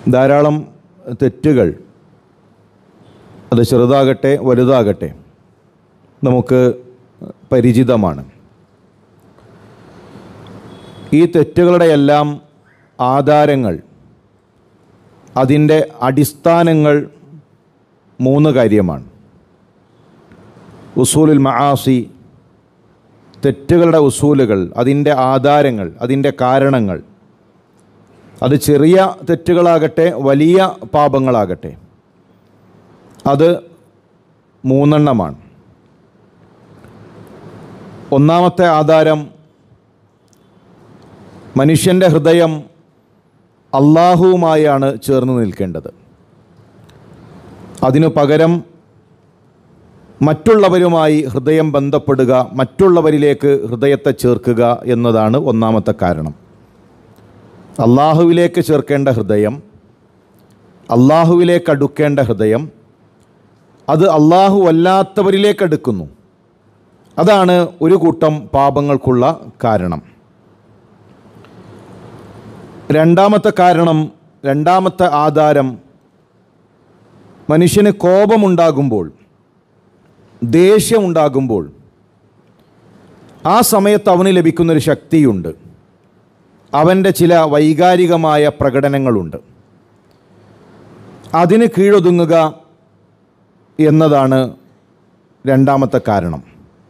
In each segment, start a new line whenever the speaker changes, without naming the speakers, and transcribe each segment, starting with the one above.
ധാരാളം തെറ്റുകൾ അത് ചെറുതാകട്ടെ വലുതാകട്ടെ നമുക്ക് പരിചിതമാണ് ഈ തെറ്റുകളുടെ എല്ലാം ആധാരങ്ങൾ അതിൻ്റെ അടിസ്ഥാനങ്ങൾ മൂന്ന് കാര്യമാണ് ഉസൂലുൽ മആസി തെറ്റുകളുടെ ഉസൂലുകൾ അതിൻ്റെ ആധാരങ്ങൾ അതിൻ്റെ കാരണങ്ങൾ അത് ചെറിയ തെറ്റുകളാകട്ടെ വലിയ പാപങ്ങളാകട്ടെ അത് മൂന്നെണ്ണമാണ് ഒന്നാമത്തെ ആധാരം മനുഷ്യൻ്റെ ഹൃദയം അള്ളാഹുവുമായാണ് ചേർന്ന് നിൽക്കേണ്ടത് അതിനു പകരം മറ്റുള്ളവരുമായി ഹൃദയം ബന്ധപ്പെടുക മറ്റുള്ളവരിലേക്ക് ഹൃദയത്തെ ചേർക്കുക എന്നതാണ് ഒന്നാമത്തെ കാരണം അള്ളാഹുവിലേക്ക് ചേർക്കേണ്ട ഹൃദയം അള്ളാഹുവിലേക്ക് അടുക്കേണ്ട ഹൃദയം അത് അള്ളാഹു അല്ലാത്തവരിലേക്ക് അടുക്കുന്നു അതാണ് ഒരു കൂട്ടം പാപങ്ങൾക്കുള്ള കാരണം രണ്ടാമത്തെ കാരണം രണ്ടാമത്തെ ആധാരം മനുഷ്യന് കോപമുണ്ടാകുമ്പോൾ ദേഷ്യമുണ്ടാകുമ്പോൾ ആ സമയത്ത് അവന് ലഭിക്കുന്നൊരു ശക്തിയുണ്ട് അവൻ്റെ ചില വൈകാരികമായ പ്രകടനങ്ങളുണ്ട് അതിന് കീഴൊതുങ്ങുക എന്നതാണ് രണ്ടാമത്തെ കാരണം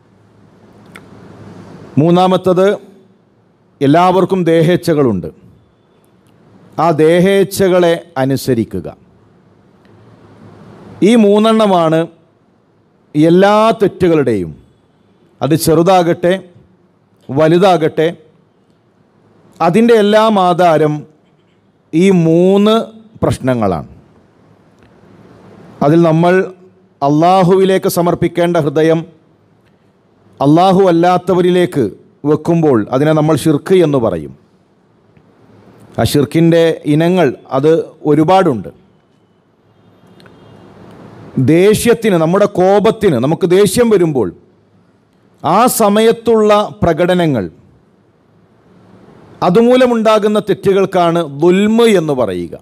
മൂന്നാമത്തത് എല്ലാവർക്കും ദേഹേച്ഛകളുണ്ട് ആ ദേഹേച്ഛകളെ അനുസരിക്കുക ഈ മൂന്നെണ്ണമാണ് എല്ലാ തെറ്റുകളുടെയും അത് ചെറുതാകട്ടെ വലുതാകട്ടെ അതിൻ്റെ എല്ലാം ആധാരം ഈ മൂന്ന് പ്രശ്നങ്ങളാണ് അതിൽ നമ്മൾ അള്ളാഹുവിലേക്ക് സമർപ്പിക്കേണ്ട ഹൃദയം അള്ളാഹു അല്ലാത്തവരിലേക്ക് വെക്കുമ്പോൾ അതിനെ നമ്മൾ ഷിർക്ക് എന്ന് പറയും ആ ഷിർക്കിൻ്റെ ഇനങ്ങൾ അത് ഒരുപാടുണ്ട് ദേഷ്യത്തിന് നമ്മുടെ കോപത്തിന് നമുക്ക് ദേഷ്യം വരുമ്പോൾ ആ സമയത്തുള്ള പ്രകടനങ്ങൾ അതുമൂലമുണ്ടാകുന്ന തെറ്റുകൾക്കാണ് ദുൽമ് എന്ന് പറയുക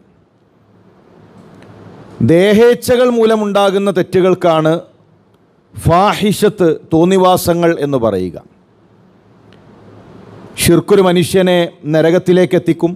ദേഹേച്ഛകൾ മൂലമുണ്ടാകുന്ന തെറ്റുകൾക്കാണ് ഫാഹിഷത്ത് തോന്നിവാസങ്ങൾ എന്ന് പറയുക ഷിർക്കൊരു മനുഷ്യനെ നരകത്തിലേക്ക് എത്തിക്കും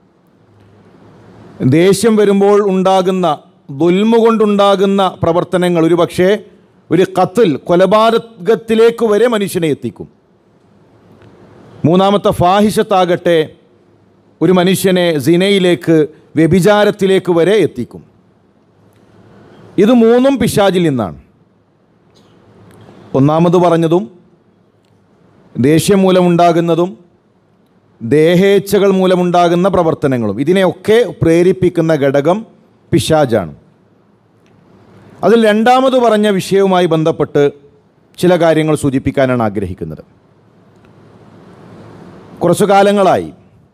ദേഷ്യം വരുമ്പോൾ ഉണ്ടാകുന്ന ദുൽമ കൊണ്ടുണ്ടാകുന്ന പ്രവർത്തനങ്ങൾ ഒരു പക്ഷേ ഒരു കത്തിൽ കൊലപാതകത്തിലേക്ക് വരെ മനുഷ്യനെ എത്തിക്കും മൂന്നാമത്തെ ഫാഹിഷത്താകട്ടെ ഒരു മനുഷ്യനെ സിനയിലേക്ക് വ്യഭിചാരത്തിലേക്ക് വരെ എത്തിക്കും ഇത് മൂന്നും പിശാചിൽ നിന്നാണ് ഒന്നാമത് പറഞ്ഞതും ദേഷ്യം മൂലമുണ്ടാകുന്നതും ദേഹേച്ഛകൾ മൂലമുണ്ടാകുന്ന പ്രവർത്തനങ്ങളും ഇതിനെയൊക്കെ പ്രേരിപ്പിക്കുന്ന ഘടകം പിശാജാണ് അതിൽ രണ്ടാമത് പറഞ്ഞ വിഷയവുമായി ബന്ധപ്പെട്ട് ചില കാര്യങ്ങൾ സൂചിപ്പിക്കാനാണ് ആഗ്രഹിക്കുന്നത് കുറച്ചു കാലങ്ങളായി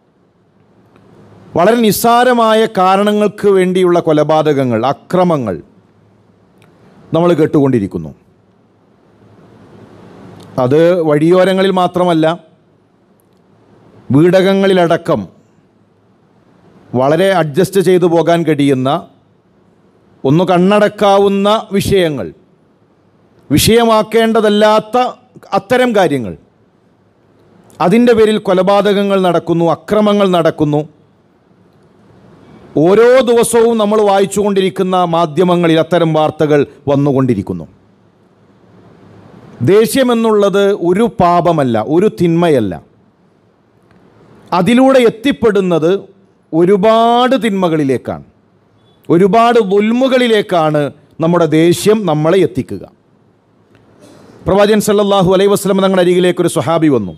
വളരെ നിസ്സാരമായ കാരണങ്ങൾക്ക് വേണ്ടിയുള്ള കൊലപാതകങ്ങൾ അക്രമങ്ങൾ നമ്മൾ കേട്ടുകൊണ്ടിരിക്കുന്നു അത് വഴിയോരങ്ങളിൽ മാത്രമല്ല വീടകങ്ങളിലടക്കം വളരെ അഡ്ജസ്റ്റ് ചെയ്തു പോകാൻ കഴിയുന്ന ഒന്ന് കണ്ണടക്കാവുന്ന വിഷയങ്ങൾ വിഷയമാക്കേണ്ടതല്ലാത്ത അത്തരം കാര്യങ്ങൾ അതിൻ്റെ പേരിൽ കൊലപാതകങ്ങൾ നടക്കുന്നു അക്രമങ്ങൾ നടക്കുന്നു ഓരോ ദിവസവും നമ്മൾ വായിച്ചുകൊണ്ടിരിക്കുന്ന മാധ്യമങ്ങളിൽ അത്തരം വാർത്തകൾ വന്നുകൊണ്ടിരിക്കുന്നു ദേഷ്യമെന്നുള്ളത് ഒരു പാപമല്ല ഒരു തിന്മയല്ല അതിലൂടെ എത്തിപ്പെടുന്നത് ഒരുപാട് തിന്മകളിലേക്കാണ് ഒരുപാട് ദുൽമുകളിലേക്കാണ് നമ്മുടെ ദേഷ്യം നമ്മളെ എത്തിക്കുക പ്രവാചകൻ സല്ലല്ലാഹു അലൈഹി വസ്ലം തങ്ങളുടെ അരികിലേക്ക് ഒരു സ്വഹാബി വന്നു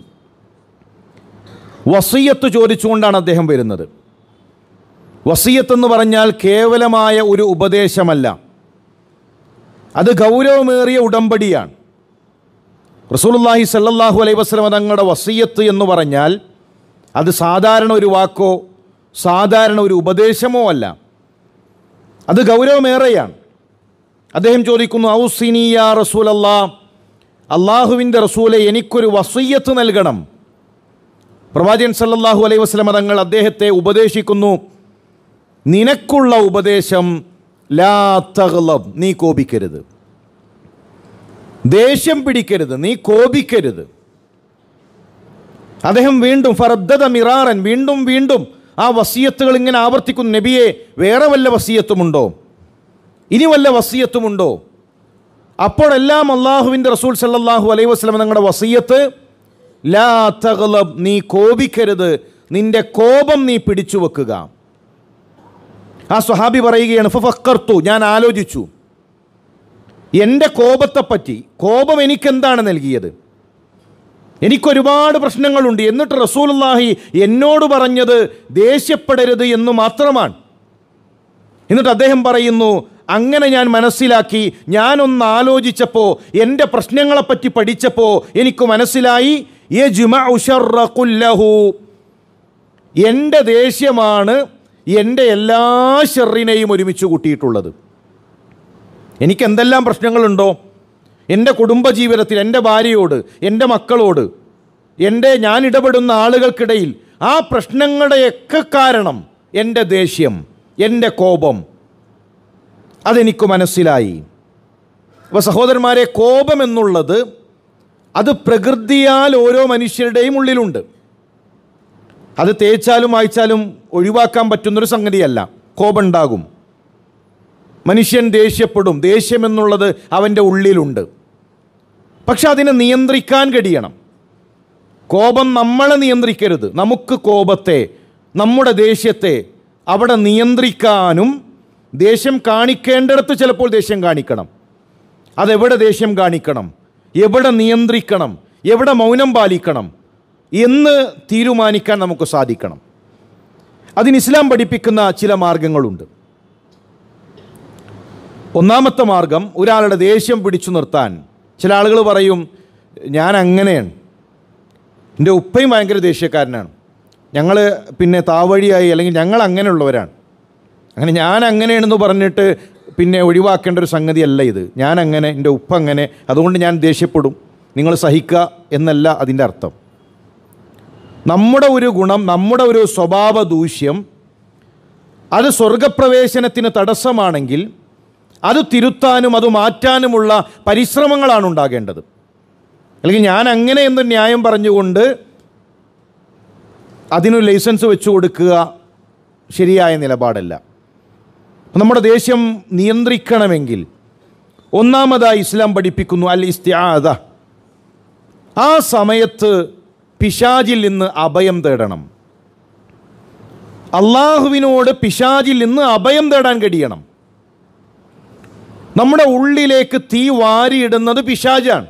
വസീയത്ത് ചോദിച്ചുകൊണ്ടാണ് അദ്ദേഹം വരുന്നത് വസീയത്ത് എന്ന് പറഞ്ഞാൽ കേവലമായ ഒരു ഉപദേശമല്ല അത് ഗൗരവമേറിയ ഉടമ്പടിയാണ് റസൂലുള്ളാഹി സല്ലല്ലാഹു അലൈഹി വസല്ലം തങ്ങളുടെ വസീയത്ത് എന്ന് പറഞ്ഞാൽ അത് സാധാരണ ഒരു വാക്കോ സാധാരണ ഒരു ഉപദേശമോ അല്ല അത് ഗൗരവമേറെയാണ് അദ്ദേഹം ചോദിക്കുന്നു ഔസിനിയ റസൂലല്ലാ അള്ളാഹുവിൻ്റെ റസൂലെ എനിക്കൊരു വസീയത്ത് നൽകണം പ്രവാചകൻ സല്ലല്ലാഹു അലൈഹി വസല്ലം തങ്ങൾ അദ്ദേഹത്തെ ഉപദേശിക്കുന്നു നിനക്കുള്ള ഉപദേശം ലാ തഗ്ലബ് നീ കോപിക്കരുത് ദേഷ്യം പിടിക്കരുത് നീ കോപിക്കരുത് അദ്ദേഹം വീണ്ടും ഫറദ്ദത മിറാറൻ വീണ്ടും വീണ്ടും ആ വസീയത്തുകൾ ഇങ്ങനെ ആവർത്തിക്കുന്നു നബിയെ വേറെ വല്ല വസീയത്തുമുണ്ടോ ഇനി വല്ല വസീയത്തുമുണ്ടോ അപ്പോഴെല്ലാം അള്ളാഹുവിൻ്റെ റസൂൽ സല്ലല്ലാഹു അലൈഹി വസ്ലം നിങ്ങളുടെ വസീയത്ത് ലാ തഗ്ലബ് നീ കോപിക്കരുത് നിന്റെ കോപം നീ പിടിച്ചു വെക്കുക ആ സ്വഹാബി പറയുകയാണ് ഫക്കർത്തു ഞാൻ ആലോചിച്ചു എൻ്റെ കോപത്തെപ്പറ്റി കോപം എനിക്കെന്താണ് നൽകിയത് എനിക്കൊരുപാട് പ്രശ്നങ്ങളുണ്ട് എന്നിട്ട് റസൂലുള്ളാഹി എന്നോട് പറഞ്ഞത് ദേഷ്യപ്പെടരുത് എന്ന് മാത്രമാണ് എന്നിട്ട് അദ്ദേഹം പറയുന്നു അങ്ങനെ ഞാൻ മനസ്സിലാക്കി ഞാനൊന്ന് ആലോചിച്ചപ്പോൾ എൻ്റെ പ്രശ്നങ്ങളെപ്പറ്റി പഠിച്ചപ്പോൾ എനിക്ക് മനസ്സിലായി യജ്മഉ ശർറ കുല്ലഹു. എൻ്റെ ദേഷ്യമാണ് എൻ്റെ എല്ലാ ഷെറിനെയും ഒരുമിച്ച് കൂട്ടിയിട്ടുള്ളത് എനിക്ക് എന്തെല്ലാം പ്രശ്നങ്ങളുണ്ടോ എൻ്റെ കുടുംബജീവിതത്തിൽ എൻ്റെ ഭാര്യയോട് എൻ്റെ മക്കളോട് എൻ്റെ ഞാൻ ഇടപെടുന്ന ആളുകൾക്കിടയിൽ ആ പ്രശ്നങ്ങളുടെയൊക്കെ കാരണം എൻ്റെ ദേഷ്യം എൻ്റെ കോപം അതെനിക്ക് മനസ്സിലായി അപ്പോൾ സഹോദരന്മാരെ കോപം എന്നുള്ളത് അത് പ്രകൃതിയാൽ ഓരോ മനുഷ്യരുടെയും ഉള്ളിലുണ്ട് അത് തേച്ചാലും വായിച്ചാലും ഒഴിവാക്കാൻ പറ്റുന്നൊരു സംഗതിയല്ല കോപം ഉണ്ടാകും മനുഷ്യൻ ദേഷ്യപ്പെടും ദേഷ്യം എന്നുള്ളത് അവൻ്റെ ഉള്ളിലുണ്ട് പക്ഷെ അതിനെ നിയന്ത്രിക്കാൻ കഴിയണം കോപം നമ്മളെ നിയന്ത്രിക്കരുത് നമുക്ക് കോപത്തെ നമ്മുടെ ദേഷ്യത്തെ അവിടെ നിയന്ത്രിക്കാനും ദേഷ്യം കാണിക്കേണ്ടിടത്ത് ചിലപ്പോൾ ദേഷ്യം കാണിക്കണം അതെവിടെ ദേഷ്യം കാണിക്കണം എവിടെ നിയന്ത്രിക്കണം എവിടെ മൗനം പാലിക്കണം എന്ന് തീരുമാനിക്കാൻ നമുക്ക് സാധിക്കണം അതിന് ഇസ്ലാം പഠിപ്പിക്കുന്ന ചില മാർഗങ്ങളുണ്ട് ഒന്നാമത്തെ മാർഗം ഒരാളുടെ ദേഷ്യം പിടിച്ചു നിർത്താൻ ചില ആളുകൾ പറയും ഞാൻ അങ്ങനെയാണ് എൻ്റെ ഉപ്പയും ഭയങ്കര ദേഷ്യക്കാരനാണ് ഞങ്ങൾ പിന്നെ താവഴിയായി അല്ലെങ്കിൽ ഞങ്ങൾ അങ്ങനെയുള്ളവരാണ് അങ്ങനെ ഞാൻ അങ്ങനെയാണെന്ന് പറഞ്ഞിട്ട് പിന്നെ ഒഴിവാക്കേണ്ട ഒരു സംഗതിയല്ല ഇത് ഞാൻ അങ്ങനെ എൻ്റെ ഉപ്പ അങ്ങനെ അതുകൊണ്ട് ഞാൻ ദേഷ്യപ്പെടും നിങ്ങൾ സഹിക്കുക എന്നല്ല അതിൻ്റെ അർത്ഥം നമ്മുടെ ഒരു ഗുണം നമ്മുടെ ഒരു സ്വഭാവ ദൂഷ്യം അത് സ്വർഗപ്രവേശനത്തിന് തടസ്സമാണെങ്കിൽ അത് തിരുത്താനും അത് മാറ്റാനുമുള്ള പരിശ്രമങ്ങളാണ് ഉണ്ടാകേണ്ടത് അല്ലെങ്കിൽ ഞാൻ അങ്ങനെ എന്ന് ന്യായം പറഞ്ഞുകൊണ്ട് അതിനു ലൈസൻസ് വെച്ചു കൊടുക്കുക ശരിയായ നിലപാടല്ല നമ്മുടെ ദേഷ്യം നിയന്ത്രിക്കണമെങ്കിൽ ഒന്നാമതായി ഇസ്ലാം പഠിപ്പിക്കുന്നു അൽ ഇസ്തിയാദ ആ സമയത്ത് പിശാജിൽ നിന്ന് അഭയം തേടണം അള്ളാഹുവിനോട് പിശാജിൽ നിന്ന് അഭയം തേടാൻ കഴിയണം നമ്മുടെ ഉള്ളിലേക്ക് തീ വാരിയിടുന്നത് പിശാജാണ്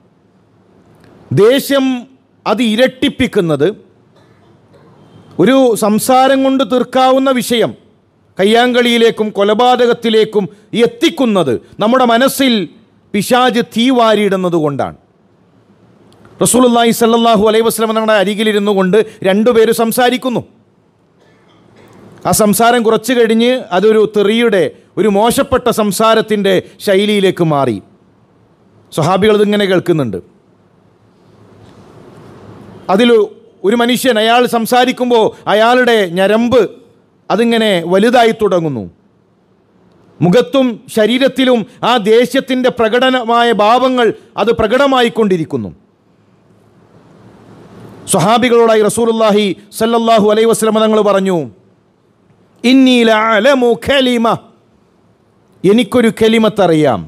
ദേഷ്യം അത് ഇരട്ടിപ്പിക്കുന്നത് ഒരു സംസാരം കൊണ്ട് തീർക്കാവുന്ന വിഷയം കയ്യാങ്കളിയിലേക്കും കൊലപാതകത്തിലേക്കും എത്തിക്കുന്നത് നമ്മുടെ മനസ്സിൽ പിശാജ് തീ വാരിയിടുന്നത് കൊണ്ടാണ് റസൂലുള്ളാഹി സല്ലല്ലാഹു അലൈഹി വസല്ലം നമ്മുടെ അരികിലിരുന്നു കൊണ്ട് രണ്ടുപേര് സംസാരിക്കുന്നു ആ സംസാരം കുറച്ച് കഴിഞ്ഞ് അതൊരു തെറിയുടെ ഒരു മോശപ്പെട്ട സംസാരത്തിൻ്റെ ശൈലിയിലേക്ക് മാറി സ്വഹാബികൾ ഇതിങ്ങനെ കേൾക്കുന്നുണ്ട് അതിൽ ഒരു മനുഷ്യൻ അയാൾ സംസാരിക്കുമ്പോൾ അയാളുടെ ഞരമ്പ് അതിങ്ങനെ വലുതായി തുടങ്ങുന്നു മുഖത്തും ശരീരത്തിലും ആ ദേഷ്യത്തിൻ്റെ പ്രകടനമായ ഭാവങ്ങൾ അത് പ്രകടമായിക്കൊണ്ടിരിക്കുന്നു സ്വഹാബികളോടായി റസൂലുള്ളാഹി സല്ലല്ലാഹു അലൈഹി വസല്ലമ തങ്ങൾ പറഞ്ഞു ഇന്നീല അലമു ഖലിമ എനിക്കൊരു കലിമത്തറിയാം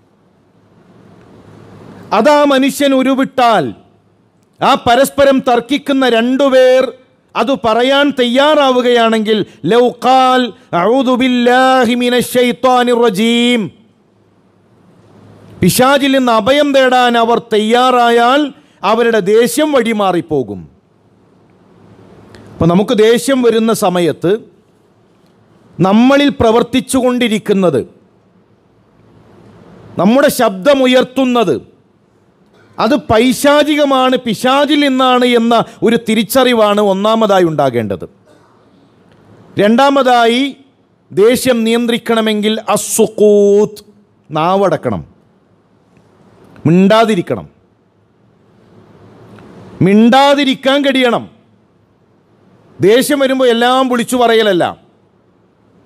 അതാ മനുഷ്യൻ ഉരുവിട്ടാൽ ആ പരസ്പരം തർക്കിക്കുന്ന രണ്ടുപേർ അത് പറയാൻ തയ്യാറാവുകയാണെങ്കിൽ ലൗഖാൽ അഊദു ബില്ലാഹി മിനശ് ശൈത്വാനിർ റജീം പിശാചിൽ നിന്ന് അഭയം തേടാൻ അവർ തയ്യാറായാൽ അവരുടെ ദേഷ്യം വഴിമാറിപ്പോകും അപ്പോൾ നമുക്ക് ദേഷ്യം വരുന്ന സമയത്ത് നമ്മളിൽ പ്രവർത്തിച്ചു കൊണ്ടിരിക്കുന്നത് നമ്മുടെ ശബ്ദമുയർത്തുന്നത് അത് പൈശാചികമാണ് പിശാചിൽ നിന്നാണ് എന്ന ഒരു തിരിച്ചറിവാണ് ഒന്നാമതായി ഉണ്ടാകേണ്ടത് രണ്ടാമതായി ദേഷ്യം നിയന്ത്രിക്കണമെങ്കിൽ അസുക്കൂത്ത് നാവടക്കണം മിണ്ടാതിരിക്കണം മിണ്ടാതിരിക്കാൻ കഴിയണം ദേഷ്യം വരുമ്പോൾ എല്ലാം വിളിച്ചു പറയലല്ല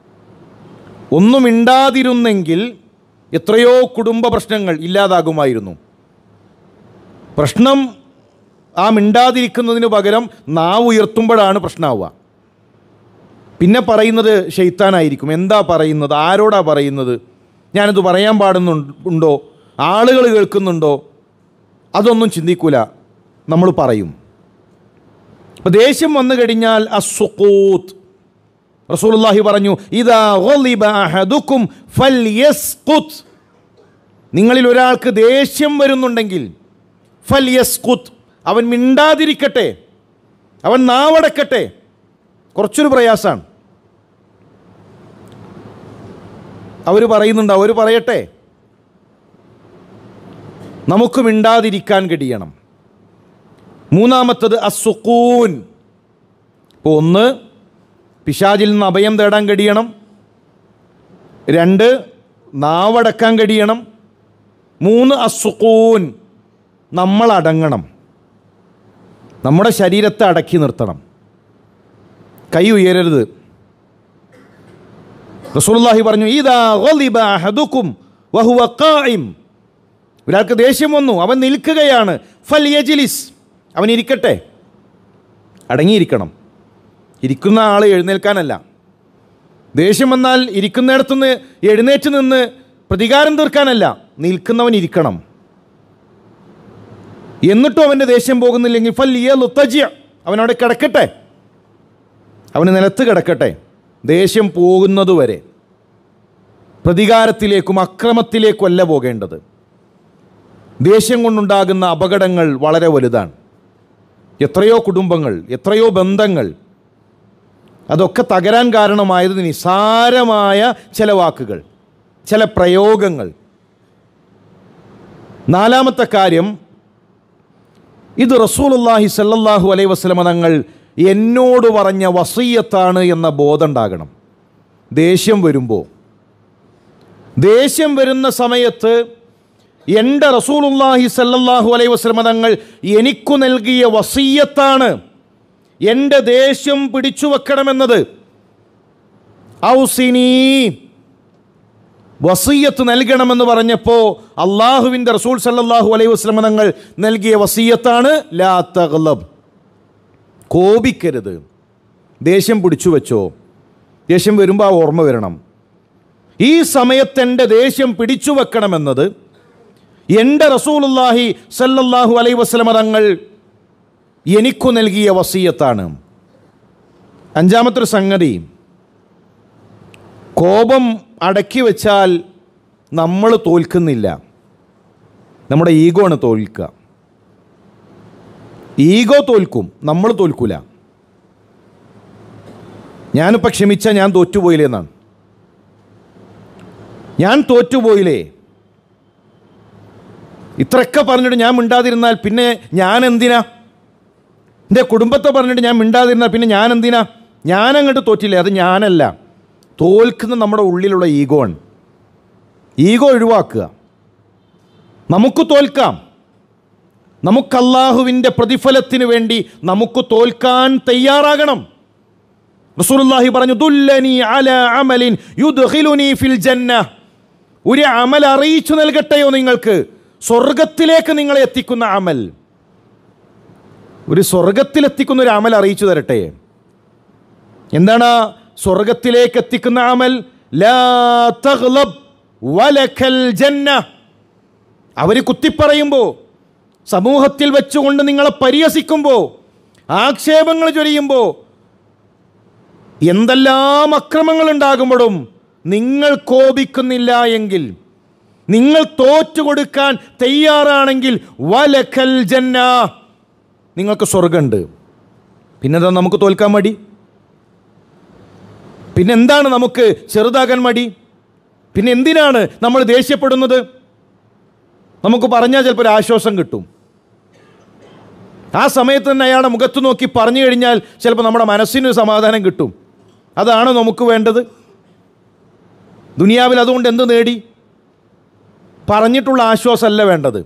ഒന്നും മിണ്ടാതിരുന്നെങ്കിൽ എത്രയോ കുടുംബ പ്രശ്നങ്ങൾ ഇല്ലാതാകുമായിരുന്നു പ്രശ്നം ആ മിണ്ടാതിരിക്കുന്നതിന് പകരം നാവ് ഉയർത്തുമ്പോഴാണ് പ്രശ്നമാവുക പിന്നെ പറയുന്നത് ഷെയ്ത്താനായിരിക്കും എന്താ പറയുന്നത് ആരോടാ പറയുന്നത് ഞാനിത് പറയാൻ പാടുന്നുണ്ടോ ആളുകൾ കേൾക്കുന്നുണ്ടോ അതൊന്നും ചിന്തിക്കൂല നമ്മൾ പറയും അപ്പോൾ ദേഷ്യം വന്നു കഴിഞ്ഞാൽ അസുക്കൂത്ത് റസൂലുള്ളാഹി പറഞ്ഞു ഇതാ ഗളിബ അഹദുക്കും ഫൽയസ്കുത്ത് നിങ്ങളിൽ ഒരാൾക്ക് ദേഷ്യം വരുന്നുണ്ടെങ്കിൽ ഫൽയസ്കുത്ത് അവൻ മിണ്ടാതിരിക്കട്ടെ അവൻ നാവടക്കട്ടെ കുറച്ചൊരു പ്രയാസമാണ് അവർ പറയുന്നുണ്ട് അവർ പറയട്ടെ നമുക്ക് മിണ്ടാതിരിക്കാൻ കഴിയണം മൂന്നാമത്തത് അസുക്കൂൻ ഇപ്പോൾ ഒന്ന് പിശാചിൽ നിന്ന് അഭയം തേടാൻ കഴിയണം രണ്ട് നാവടക്കാൻ കഴിയണം മൂന്ന് അസുക്കൂൻ നമ്മൾ അടങ്ങണം നമ്മുടെ ശരീരത്തെ അടക്കി നിർത്തണം കൈ ഉയരരുത് റസൂലുള്ളാഹി പറഞ്ഞു ഇതാ ഗളിബ അഹദുക്കും വഹുവ ഖായിം ഒരാൾക്ക് ദേഷ്യം വന്നു അവൻ നിൽക്കുകയാണ് ഫൽ യജ്ലിസ് അവൻ ഇരിക്കട്ടെ അടങ്ങിയിരിക്കണം ഇരിക്കുന്ന ആൾ എഴുന്നേൽക്കാനല്ല ദേഷ്യം വന്നാൽ ഇരിക്കുന്നിടത്തുനിന്ന് എഴുന്നേറ്റ് നിന്ന് പ്രതികാരം തീർക്കാനല്ല നിൽക്കുന്നവൻ ഇരിക്കണം എന്നിട്ടും അവൻ്റെ ദേഷ്യം പോകുന്നില്ലെങ്കിൽ ഫൽ ലുത്തജ്യ അവനവിടെ കിടക്കട്ടെ അവന് നിലത്ത് കിടക്കട്ടെ ദേഷ്യം പോകുന്നതുവരെ പ്രതികാരത്തിലേക്കും അക്രമത്തിലേക്കും അല്ല പോകേണ്ടത് ദേഷ്യം കൊണ്ടുണ്ടാകുന്ന അപകടങ്ങൾ വളരെ വലുതാണ് എത്രയോ കുടുംബങ്ങൾ എത്രയോ ബന്ധങ്ങൾ അതൊക്കെ തകരാൻ കാരണമായത് നിസാരമായ ചില വാക്കുകൾ ചില പ്രയോഗങ്ങൾ നാലാമത്തെ കാര്യം ഇത് റസൂലുള്ളാഹി സല്ലല്ലാഹു അലൈഹി വസല്ലമ തങ്ങൾ എന്നോട് പറഞ്ഞ വസീയത്താണ് എന്ന ബോധം ഉണ്ടാകണം ദേഷ്യം വരുമ്പോൾ ദേഷ്യം വരുന്ന സമയത്ത് എൻ്റെ റസൂലുള്ളാഹി സല്ലല്ലാഹു അലൈഹി വസല്ലമ തങ്ങൾ എനിക്കു നൽകിയ വസീയത്താണ് എൻ്റെ ദേഷ്യം പിടിച്ചു വെക്കണമെന്നത് ഔസിനീ വസീയത്ത് നൽകണമെന്ന് പറഞ്ഞപ്പോൾ അള്ളാഹുവിൻ്റെ റസൂൽ സല്ലല്ലാഹു അലൈഹി വസല്ലമ തങ്ങൾ നൽകിയ വസീയത്താണ് ലാ തഗ്ലബ് കോപിക്കരുത് ദേഷ്യം പിടിച്ചു വെച്ചോ ദേഷ്യം വരുമ്പോൾ ആ ഓർമ്മ വരണം ഈ സമയത്ത് എൻ്റെ ദേഷ്യം പിടിച്ചു വെക്കണമെന്നത് എൻ്റെ റസൂലുള്ളാഹി സല്ലല്ലാഹു അലൈഹി വസല്ലമ തങ്ങൾ എനിക്കു നൽകിയ വസീയത്താണ് അഞ്ചാമത്തെ ഒരു സംഗതി കോപം അടക്കി വെച്ചാൽ നമ്മൾ തോൽക്കുന്നില്ല നമ്മുടെ ഈഗോ ആണ് തോൽക്കുക ഈഗോ തോൽക്കും നമ്മൾ തോൽക്കൂല ഞാനിപ്പോൾ ക്ഷമിച്ച ഞാൻ തോറ്റുപോയില്ലേ എന്നാണ് ഞാൻ തോറ്റുപോയില്ലേ ഇത്രയൊക്കെ പറഞ്ഞിട്ട് ഞാൻ മിണ്ടാതിരുന്നാൽ പിന്നെ ഞാൻ എന്തിനാ എൻ്റെ കുടുംബത്തെ പറഞ്ഞിട്ട് ഞാൻ മിണ്ടാതിരുന്നാൽ പിന്നെ ഞാൻ എന്തിനാ ഞാൻ അങ്ങോട്ട് തോറ്റില്ലേ അത് ഞാനല്ല തോൽക്കുന്ന നമ്മുടെ ഉള്ളിലുള്ള ഈഗോ ആണ് ഈഗോ ഒഴിവാക്കുക നമുക്ക് തോൽക്കാം നമുക്ക് അള്ളാഹുവിൻ്റെ പ്രതിഫലത്തിന് വേണ്ടി നമുക്ക് തോൽക്കാൻ തയ്യാറാകണം റസൂലുള്ളാഹി പറഞ്ഞു ദുല്ലനി അല അമലിൻ യുദ്ഖിലുനി ഫിൽ ജന്ന ഒരു അമൽ അറിയിച്ചു നൽകട്ടെയോ നിങ്ങൾക്ക് സ്വർഗത്തിലേക്ക് നിങ്ങളെ എത്തിക്കുന്ന അമൽ ഒരു സ്വർഗത്തിലെത്തിക്കുന്ന ഒരു അമൽ അറിയിച്ചു തരട്ടെ എന്താണ് ആ സ്വർഗത്തിലേക്ക് എത്തിക്കുന്ന അമൽ ലാ തഗ്ലബ് വലക്കൽ ജന്ന അവർ കുത്തിപ്പറയുമ്പോൾ സമൂഹത്തിൽ വെച്ചുകൊണ്ട് നിങ്ങളെ പരിഹസിക്കുമ്പോൾ ആക്ഷേപങ്ങൾ ചൊരിയുമ്പോൾ എന്തെല്ലാം അക്രമങ്ങൾ ഉണ്ടാകുമ്പോഴും നിങ്ങൾ കോപിക്കുന്നില്ല എങ്കിൽ നിങ്ങൾ തോറ്റുകൊടുക്കാൻ തയ്യാറാണെങ്കിൽ വലക്കൽ ജന്ന നിങ്ങൾക്ക് സ്വർഗമുണ്ട് പിന്നെന്താ നമുക്ക് തോൽക്കാൻ മടി പിന്നെ എന്താണ് നമുക്ക് ചെറുതാകാൻ മടി പിന്നെ എന്തിനാണ് നമ്മൾ ദേഷ്യപ്പെടുന്നത് നമുക്ക് പറഞ്ഞാൽ ചിലപ്പോൾ ഒരു ആശ്വാസം കിട്ടും ആ സമയത്ത് തന്നെ അയാളുടെ മുഖത്ത് നോക്കി പറഞ്ഞു കഴിഞ്ഞാൽ ചിലപ്പോൾ നമ്മുടെ മനസ്സിന് സമാധാനം കിട്ടും അതാണ് നമുക്ക് വേണ്ടത് ദുനിയാവിൽ അതുകൊണ്ട് എന്ത് നേടി പറഞ്ഞിട്ടുള്ള ആശ്വാസമല്ല വേണ്ടത്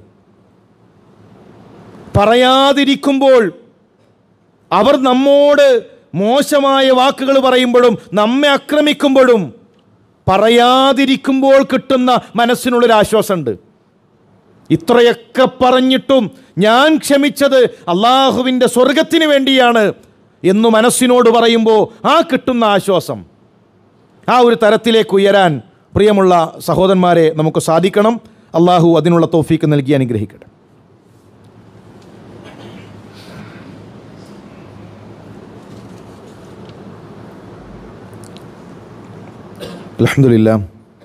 പറയാതിരിക്കുമ്പോൾ അവർ നമ്മോട് മോശമായ വാക്കുകൾ പറയുമ്പോഴും നമ്മെ ആക്രമിക്കുമ്പോഴും പറയാതിരിക്കുമ്പോൾ കിട്ടുന്ന മനസ്സിനുള്ളൊരു ആശ്വാസമുണ്ട് ഇത്രയൊക്കെ പറഞ്ഞിട്ടും ഞാൻ ക്ഷമിച്ചത് അള്ളാഹുവിൻ്റെ സ്വർഗത്തിന് വേണ്ടിയാണ് എന്ന് മനസ്സിനോട് പറയുമ്പോൾ ആ കിട്ടുന്ന ആശ്വാസം ആ ഒരു തരത്തിലേക്ക് ഉയരാൻ പ്രിയമുള്ള സഹോദരന്മാരെ നമുക്ക് സാധിക്കണം അള്ളാഹു അതിനുള്ള തോഫീക്ക് നൽകി അനുഗ്രഹിക്കട്ടെ അലഹമുല്ല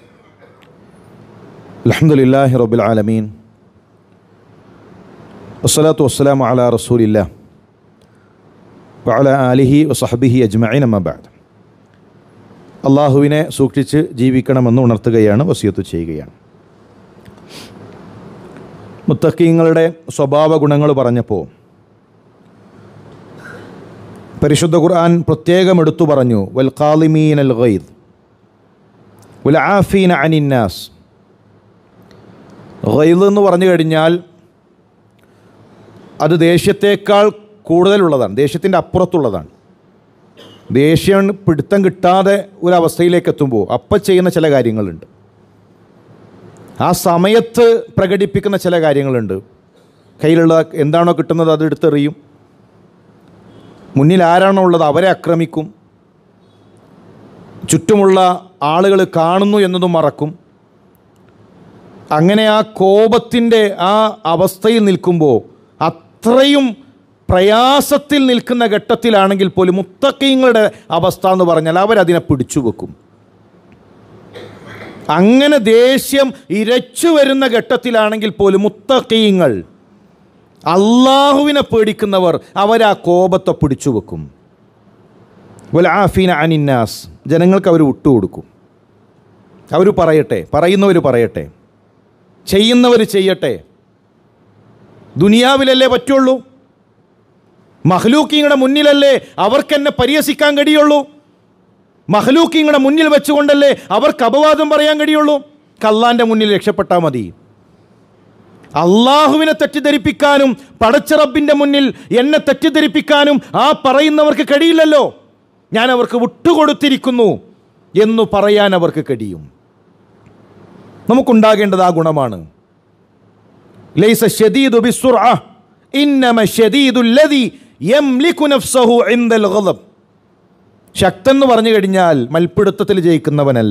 അലഹമുല്ലാഹി റബുൽ ആലമീൻ വസ്സലാത്തു വസ്സലാം അല റസൂലില്ല വഅല ആലിഹി വസഹബിഹി അജ്മഈൻ അമ്മബാദ് അള്ളാഹുവിനെ സൂക്ഷിച്ച് ജീവിക്കണമെന്ന് ഉണർത്തുകയാണ് വസിയത്ത് ചെയ്യുകയാണ് മുത്തക്കീങ്ങളുടെ സ്വഭാവ ഗുണങ്ങൾ പറഞ്ഞപ്പോൾ പരിശുദ്ധ ഖുർആൻ പ്രത്യേകം എടുത്തു പറഞ്ഞു വൽ ഖാലിമീൻ അൽ ഗൈദ് വൽ ആഫീന അനിന്നാസ് ഗൈദ് എന്ന് പറഞ്ഞു കഴിഞ്ഞാൽ അത് ദേഷ്യത്തേക്കാൾ കൂടുതലുള്ളതാണ് ദേഷ്യത്തിൻ്റെ അപ്പുറത്തുള്ളതാണ് ദേഷ്യം പിടുത്തം കിട്ടാതെ ഒരവസ്ഥയിലേക്ക് എത്തുമ്പോൾ അപ്പം ചെയ്യുന്ന ചില കാര്യങ്ങളുണ്ട് ആ സമയത്ത് പ്രകടിപ്പിക്കുന്ന ചില കാര്യങ്ങളുണ്ട് കയ്യിലുള്ള എന്താണോ കിട്ടുന്നത് അത് എടുത്തെറിയും മുന്നിൽ ആരാണോ ഉള്ളത് അവരെ ആക്രമിക്കും ചുറ്റുമുള്ള ആളുകൾ കാണുന്നു എന്നതും മറക്കും അങ്ങനെ ആ കോപത്തിൻ്റെ ആ അവസ്ഥയിൽ നിൽക്കുമ്പോൾ അത്രയും പ്രയാസത്തിൽ നിൽക്കുന്ന ഘട്ടത്തിലാണെങ്കിൽ പോലും മുത്തക്കീങ്ങളുടെ അവസ്ഥ എന്ന് പറഞ്ഞാൽ അവരതിനെ പിടിച്ചു വെക്കും അങ്ങനെ ദേഷ്യം ഇരച്ചു വരുന്ന ഘട്ടത്തിലാണെങ്കിൽ പോലും മുത്തക്കീങ്ങൾ അള്ളാഹുവിനെ പേടിക്കുന്നവർ അവരാ കോപത്തെ പിടിച്ചു വെക്കും ആഫീന അനിന്നാസ് ജനങ്ങൾക്ക് അവർ വിട്ടുകൊടുക്കും അവർ പറയട്ടെ പറയുന്നവർ പറയട്ടെ ചെയ്യുന്നവർ ചെയ്യട്ടെ ദുനിയാവിലല്ലേ പറ്റുള്ളൂ മഹ്ലൂക്കിങ്ങളുടെ മുന്നിലല്ലേ അവർക്കെന്നെ പരിഹസിക്കാൻ കഴിയുള്ളൂ മഹ്ലൂക്കിങ്ങളുടെ മുന്നിൽ വെച്ചുകൊണ്ടല്ലേ അവർക്ക് അപവാദം പറയാൻ കഴിയുള്ളൂ കള്ളാൻ്റെ മുന്നിൽ രക്ഷപ്പെട്ടാൽ മതി അള്ളാഹുവിനെ തെറ്റിദ്ധരിപ്പിക്കാനും പടച്ചറബിൻ്റെ മുന്നിൽ എന്നെ തെറ്റിദ്ധരിപ്പിക്കാനും ആ പറയുന്നവർക്ക് കഴിയില്ലല്ലോ ഞാൻ അവർക്ക് വിട്ടുകൊടുത്തിരിക്കുന്നു എന്നു പറയാൻ അവർക്ക് കഴിയും നമുക്കുണ്ടാകേണ്ടത് ആ ഗുണമാണ് ലൈസ ഷദീദു ബിസ്സുർഅ ഇന്നമ ഷദീദുല്ലദി യംലികു നഫ്സഹു ഇൻദൽ ഗളബ് ശക്തൻ എന്ന് പറഞ്ഞു കഴിഞ്ഞാൽ മൽപ്പിടുത്തത്തിൽ ജയിക്കുന്നവനല്ല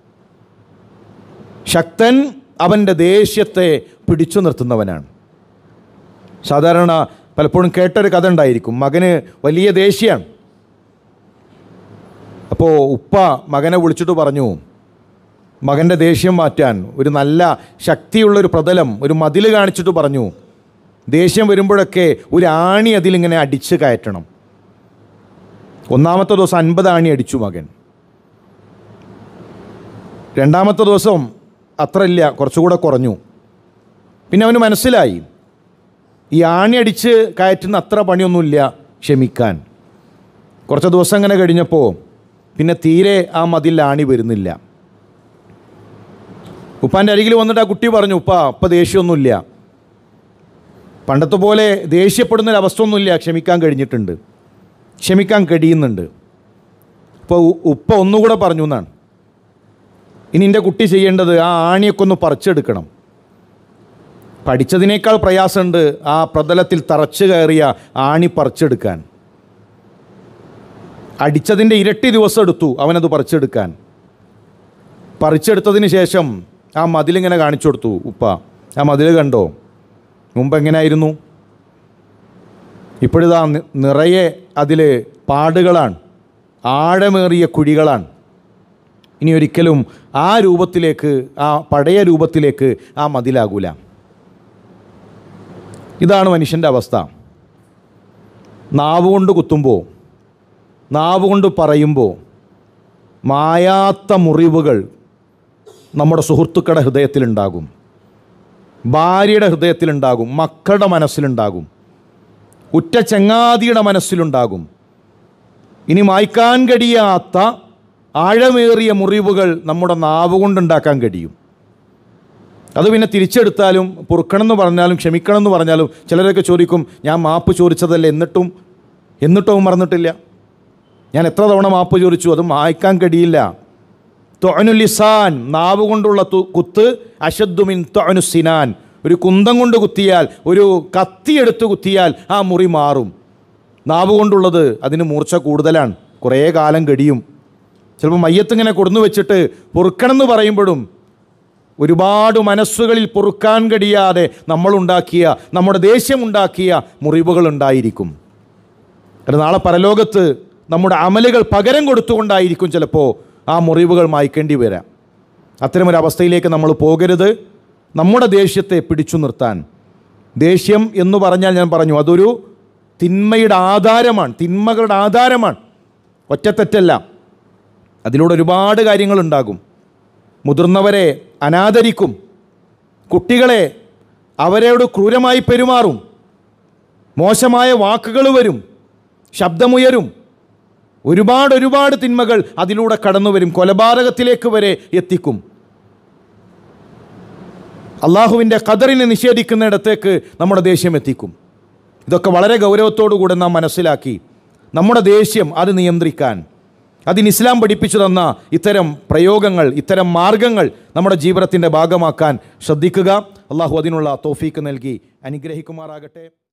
ശക്തൻ അവൻ്റെ ദേഷ്യത്തെ പിടിച്ചു നിർത്തുന്നവനാണ് സാധാരണ പലപ്പോഴും കേട്ടൊരു കഥ ഉണ്ടായിരിക്കും മകന് വലിയ ദേഷ്യമാണ് അപ്പോൾ ഉപ്പ മകനെ വിളിച്ചിട്ട് പറഞ്ഞു മകൻ്റെ ദേഷ്യം മാറ്റാൻ ഒരു നല്ല ശക്തിയുള്ളൊരു പ്രതലം ഒരു മതിൽ കാണിച്ചിട്ട് പറഞ്ഞു ദേഷ്യം വരുമ്പോഴൊക്കെ ഒരു ആണി അതിലിങ്ങനെ അടിച്ച് കയറ്റണം ഒന്നാമത്തെ ദിവസം അൻപത് ആണി അടിച്ചു മകൻ രണ്ടാമത്തെ ദിവസം അത്ര ഇല്ല കുറച്ചുകൂടെ കുറഞ്ഞു പിന്നെ അവന് മനസ്സിലായി ഈ ആണി അടിച്ച് കയറ്റുന്ന അത്ര പണിയൊന്നുമില്ല ക്ഷമിക്കാൻ കുറച്ച് ദിവസം അങ്ങനെ കഴിഞ്ഞപ്പോൾ പിന്നെ തീരെ ആ മതിൽ ആണി വരുന്നില്ല ഉപ്പാൻ്റെ അരികിൽ വന്നിട്ട് ആ കുട്ടി പറഞ്ഞു ഉപ്പ ഉപ്പ ദേഷ്യമൊന്നുമില്ല പണ്ടത്തെ പോലെ ദേഷ്യപ്പെടുന്നൊരവസ്ഥ ഒന്നുമില്ല ക്ഷമിക്കാൻ കഴിഞ്ഞിട്ടുണ്ട് ക്ഷമിക്കാൻ കഴിയുന്നുണ്ട് അപ്പോൾ ഉപ്പ ഒന്നുകൂടെ പറഞ്ഞു എന്നാണ് ഇനി എൻ്റെ കുട്ടി ചെയ്യേണ്ടത് ആ ആണിയൊക്കെ ഒന്ന് പറിച്ചെടുക്കണം പഠിച്ചതിനേക്കാൾ പ്രയാസമുണ്ട് ആ പ്രതലത്തിൽ തറച്ചു കയറിയ ആണി പറിച്ചെടുക്കാൻ അടിച്ചതിൻ്റെ ഇരട്ടി ദിവസം എടുത്തു അവനത് പറിച്ചെടുക്കാൻ പറിച്ചെടുത്തതിന് ശേഷം ആ മതിലിങ്ങനെ കാണിച്ചു കൊടുത്തു ഉപ്പ ആ മതിൽ കണ്ടോ മുമ്പ് എങ്ങനെയായിരുന്നു ഇപ്പോഴിതാ നി- നിറയെ അതിൽ പാടുകളാണ് ആഴമേറിയ കുഴികളാണ് ഇനി ഒരിക്കലും ആ രൂപത്തിലേക്ക് ആ പഴയ രൂപത്തിലേക്ക് ആ മതിലാകൂല ഇതാണ് മനുഷ്യൻ്റെ അവസ്ഥ നാവ് കൊണ്ട് കുത്തുമ്പോൾ നാവ് കൊണ്ട് പറയുമ്പോൾ മായാത്ത മുറിവുകൾ നമ്മുടെ സുഹൃത്തുക്കളുടെ ഹൃദയത്തിലുണ്ടാകും ഭാര്യയുടെ ഹൃദയത്തിലുണ്ടാകും മക്കളുടെ മനസ്സിലുണ്ടാകും ഉറ്റ ചങ്ങാതിയുടെ മനസ്സിലുണ്ടാകും ഇനി മായ്ക്കാൻ കഴിയാത്ത ആഴമേറിയ മുറിവുകൾ നമ്മുടെ നാവ് കൊണ്ടുണ്ടാക്കാൻ കഴിയും അത് പിന്നെ തിരിച്ചെടുത്താലും പൊറുക്കണം എന്ന് പറഞ്ഞാലും ക്ഷമിക്കണം എന്ന് പറഞ്ഞാലും ചിലരൊക്കെ ചോദിക്കും ഞാൻ മാപ്പ് ചോദിച്ചതല്ലേ എന്നിട്ടും എന്നിട്ടും അവൻ മറന്നിട്ടില്ല ഞാൻ എത്ര തവണ മാപ്പ് ചോദിച്ചു അത് മായ്ക്കാൻ കഴിയില്ല തൊഅനുലിസാൻ നാവ് കൊണ്ടുള്ള തു- കുത്ത് അഷദ്ദുമിൻ തൊഅനുസിനാൻ ഒരു കുന്തം കൊണ്ട് കുത്തിയാൽ ഒരു കത്തിയെടുത്ത് കുത്തിയാൽ ആ മുറി മാറും നാവ് കൊണ്ടുള്ളത് അതിന് മൂർച്ച കൂടുതലാണ് കുറേ കാലം ഗടിയും ചിലപ്പോൾ മയ്യത്തിങ്ങനെ കൊടുന്നു വെച്ചിട്ട് പൊറുക്കണമെന്ന് പറയുമ്പോഴും ഒരുപാട് മനസ്സുകളിൽ പൊറുക്കാൻ കഴിയാതെ നമ്മളുണ്ടാക്കിയ നമ്മുടെ ദേശമുണ്ടാക്കിയ മുറിവുകൾ ഉണ്ടായിരിക്കും കാരണം നാളെ പരലോകത്ത് നമ്മുടെ അമലുകൾ പകരം കൊടുത്തുകൊണ്ടായിരിക്കും ചിലപ്പോൾ ആ മുറിവുകൾ മായ്ക്കേണ്ടി വരാം അത്തരമൊരവസ്ഥയിലേക്ക് നമ്മൾ പോകരുത് നമ്മുടെ ദേഷ്യത്തെ പിടിച്ചു നിർത്താൻ ദേഷ്യം എന്ന് പറഞ്ഞാൽ ഞാൻ പറഞ്ഞു അതൊരു തിന്മയുടെ ആധാരമാണ് തിന്മകളുടെ ആധാരമാണ് ഒറ്റത്തെറ്റല്ല അതിലൂടെ ഒരുപാട് കാര്യങ്ങളുണ്ടാകും മുതിർന്നവരെ അനാദരിക്കും കുട്ടികളെ അവരോട് ക്രൂരമായി പെരുമാറും മോശമായ വാക്കുകൾ വരും ശബ്ദമുയരും ഒരുപാട് ഒരുപാട് തിന്മകൾ അതിലൂടെ കടന്നു വരും കൊലപാതകത്തിലേക്ക് വരെ എത്തിക്കും അള്ളാഹുവിൻ്റെ ഖദറിനെ നിഷേധിക്കുന്നിടത്തേക്ക് നമ്മുടെ ദേഷ്യം എത്തിക്കും ഇതൊക്കെ വളരെ ഗൗരവത്തോടു കൂടെ നാം മനസ്സിലാക്കി നമ്മുടെ ദേഷ്യം അത് നിയന്ത്രിക്കാൻ അതിന് ഇസ്ലാം പഠിപ്പിച്ചു തന്ന ഇത്തരം പ്രയോഗങ്ങൾ ഇത്തരം മാർഗങ്ങൾ നമ്മുടെ ജീവിതത്തിൻ്റെ ഭാഗമാക്കാൻ ശ്രദ്ധിക്കുക അള്ളാഹു അതിനുള്ള തോഫീക്ക് നൽകി അനുഗ്രഹിക്കുമാറാകട്ടെ